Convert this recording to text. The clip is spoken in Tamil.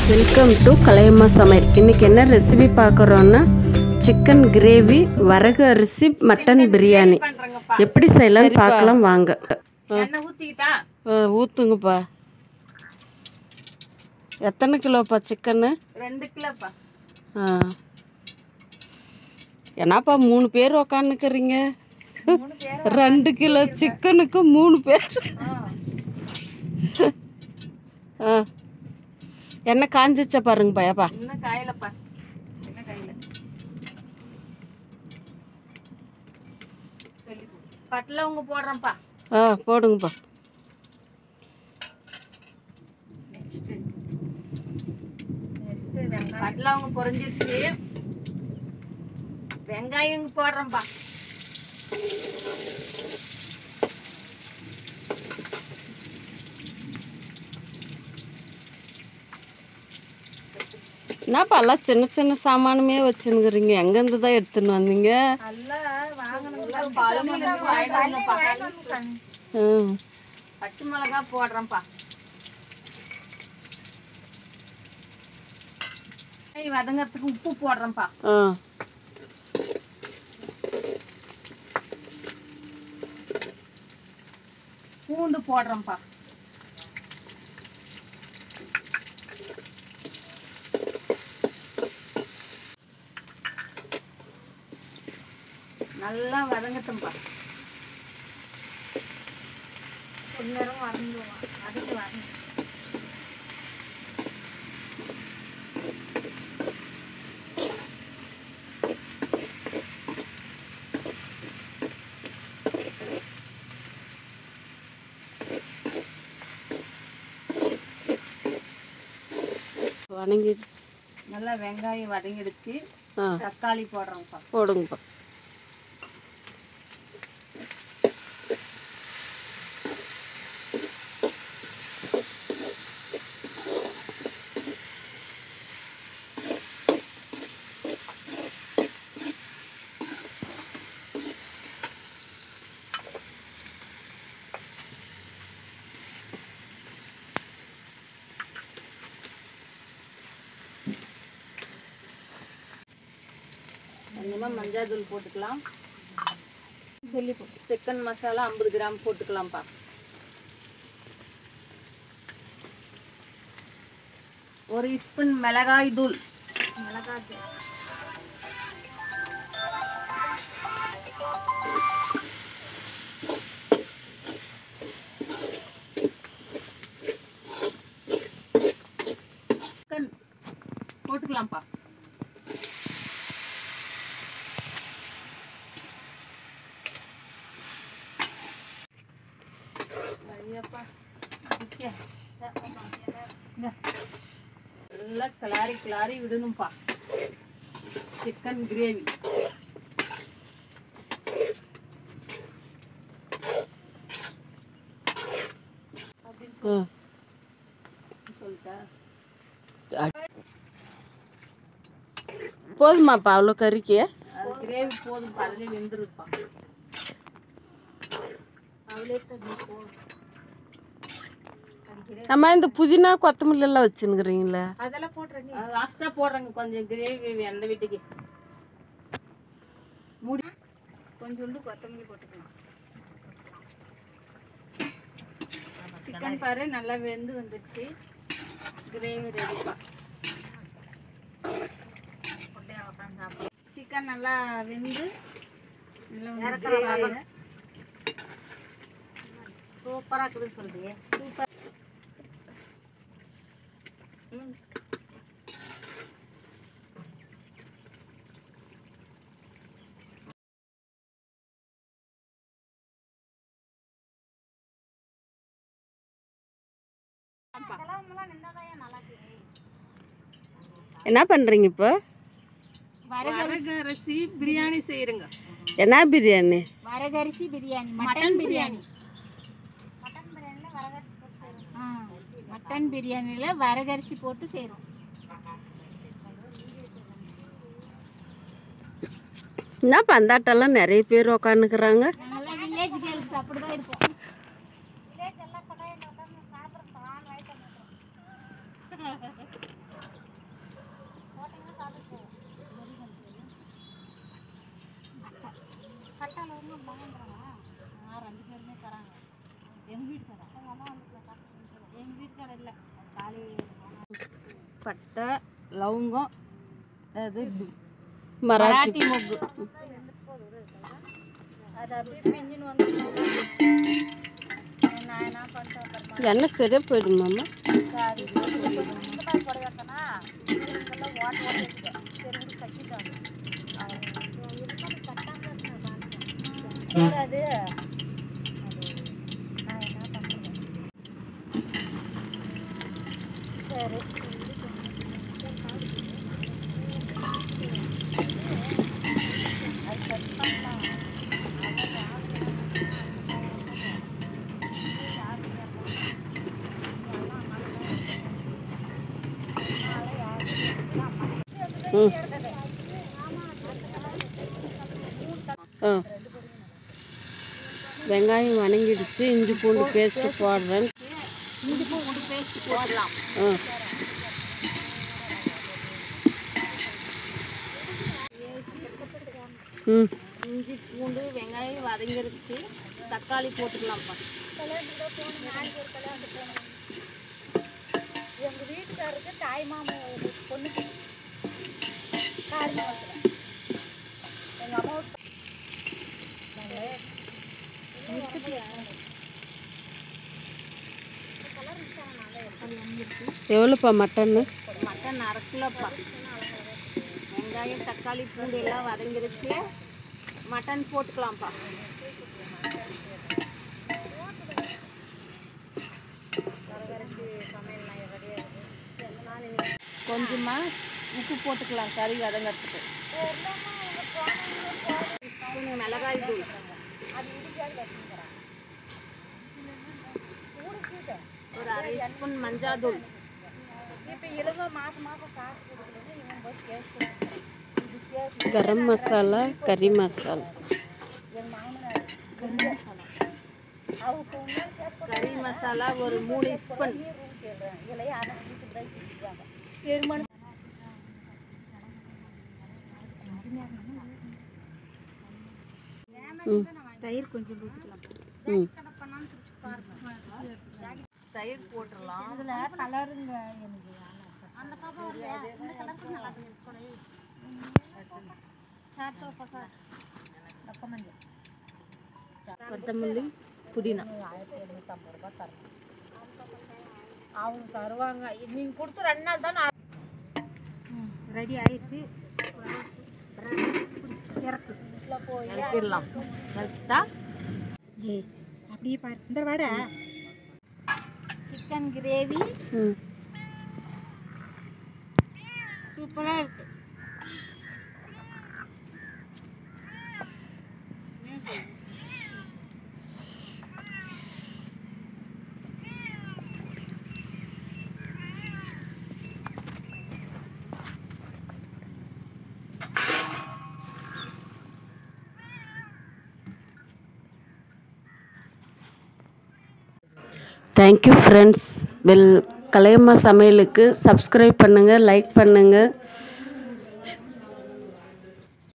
வெல்கம் டு கலையம்மா சமையல் இன்னைக்கு என்ன ரெசிபி பார்க்குறோன்னா சிக்கன் கிரேவி வரகு அரிசி மட்டன் பிரியாணி எப்படி செய்யலாம்னு பார்க்கலாம் வாங்க எண்ணெய் ஊத்திக்கிட்டா ஊற்றுங்கப்பா எத்தனை கிலோப்பா சிக்கனு ரெண்டு கிலோப்பா ஆ என்னப்பா மூணு பேர் உக்காந்துக்கிறீங்க ரெண்டு கிலோ சிக்கனுக்கு மூணு பேர் ஆ எண்ணெய் காஞ்சிச்சா பாருங்க பயப்பா இன்னும் காயலப்பா என்ன காயல சொல்லி பட்டில் உங்க போடுறேன்ப்பா ஆ போடுங்கப்பா பட்டில் அவங்க பொறிஞ்சிருச்சு வெங்காயம் இங்க போடுறேன்ப்பா என்னப்பா எல்லாம் சின்ன சின்ன சாமானுமே வச்சுன்னுக்குறீங்க எங்கேருந்து தான் எடுத்துன்னு வந்தீங்க ம் பச்சை மிளகா போடுறேன்ப்பா வெங்காயம் வதங்கறதுக்கு உப்பு போடுறேன்ப்பா ஆ பூண்டு போடுறேன்ப்பா நல்லா வதங்கட்டும்பா கொஞ்ச நேரம் வதங்குவோம் அதுக்கு வதங்க வணங்கிடுச்சு நல்லா வெங்காயம் வதங்கிடுச்சு ஆ தக்காளி போடுறோம்ப்பா போடுங்கப்பா கொஞ்சமாக மஞ்சள் தூள் போட்டுக்கலாம் சொல்லி சிக்கன் மசாலா ஐம்பது கிராம் போட்டுக்கலாம்ப்பா ஒரு ஸ்பூன் மிளகாய் தூள் மிளகாய் தூள் சிக்கன் போட்டுக்கலாம்ப்பா ஐயப்பா. இங்க. இங்க. நல்லா கிளாரி கிளாரி விடணும்ப்பா சிக்கன் கிரேவி ஆ சொல்லிட்டா போதுமாப்பா அவ்வளோ கறிக்கு அது கிரேவி போதும் அதிலே வெந்துருப்பா அவளே தண்ணி போதும் அம்மா இந்த புதினா கொத்தமல்லி எல்லாம் வச்சுன்னுக்குறீங்களே அதெல்லாம் போட்டுறேன் லாஸ்ட்டாக போடுறேங்க கொஞ்சம் கிரேவி அந்த வீட்டுக்கு மூடி கொஞ்சோண்டு கொத்தமல்லி போட்டுக்கலாம் சிக்கன் பாரு நல்லா வெந்து வந்துச்சு கிரேவி ரெடிப்பா சிக்கன் நல்லா வெந்து நல்லா சூப்பராக இருக்குதுன்னு சொல்றீங்க சூப்பர் என்ன பண்ணுறீங்க இப்போ வரகரிசி பிரியாணி செய்யுங்க என்ன பிரியாணி வரகரிசி பிரியாணி மட்டன் பிரியாணி மட்டன் பிரியாணியில் வரகரிசி போட்டு செய்கிறோம் என்னப்பா அந்தாட்டெல்லாம் நிறைய பேர் உக்காந்துக்குறாங்க நல்லா வில்லேஜ் கேர்ள்ஸ் அப்படி தான் இருக்கும் பட்டை லவங்கம் அது மராட்டி மராட்டி மொக்கு எண்ணெய் சரியாக போயிடுமாம்மா ம் ஆ வெங்காயம் வணங்கிடுச்சு இஞ்சி பூண்டு பேஸ்ட்டு போடுறேன் இஞ்சி பூண்டு பேஸ்ட் போடலாம் ஆ ம் இஞ்சி பூண்டு வெங்காயம் வதங்கிருச்சு தக்காளி போட்டுக்கலாம்ப்பா எங்க வீட்டுக்காரருக்கு தாய் மாமா பொண்ணுக்கு காரணம் எங்க அம்மா எவ்வளோப்பா மட்டன்னு மட்டன் அரை கிலோப்பா வெங்காயம் தக்காளி பூண்டு எல்லாம் வதங்கிருச்சு மட்டன் போட்டுக்கலாம்ப்பா கொஞ்சமா உப்பு போட்டுக்கலாம் கறி வதங்கிறதுக்கு கொஞ்சம் மிளகாய் தூள் ஒரு அரை ஸ்பூன் மஞ்சள் தூள் இப்போ இலவ மாசம் மாசம் காசு கொடுக்கலன்னு இவன் போய் கேஸ் இது கேஸ் கரம் மசாலா கறி மசாலா என் மாமனார் கறி மசாலா அவருக்கு உண்மையாக கேட்ப கறி மசாலா ஒரு மூணு ஸ்பூன் நீர் ரூம் கேள்றேன் இலையை அதை வீட்டுக்கு தான் செஞ்சுருவாங்க பெருமனு தயிர் கொஞ்சம் ஊற்றிக்கலாம் ம் தயிர் போட்டுடலாம் அதில் கலருங்க எனக்கு அந்த பாப்பா வரலையா இந்த கலருக்கு நல்லா சாட்டோ பக்கா தப்ப மஞ்சள் கொத்தமல்லி புதினா ஆயிரத்தி எழுநூற்றம்பது ரூபா தரணும் அவங்க தருவாங்க நீங்கள் கொடுத்து ரெண்டு நாள் தான் ரெடி ஆயிடுச்சு இறக்கு வீட்டில் போய் இறக்கிடலாம் இறக்கிட்டா ஏய் அப்படியே பாரு இந்த வடை சிக்கன் கிரேவி ம் சூப்பராக இருக்கு தேங்க்யூ ஃப்ரெண்ட்ஸ் வெல் கலையம்மா சமையலுக்கு சப்ஸ்கிரைப் பண்ணுங்கள் லைக் பண்ணுங்கள்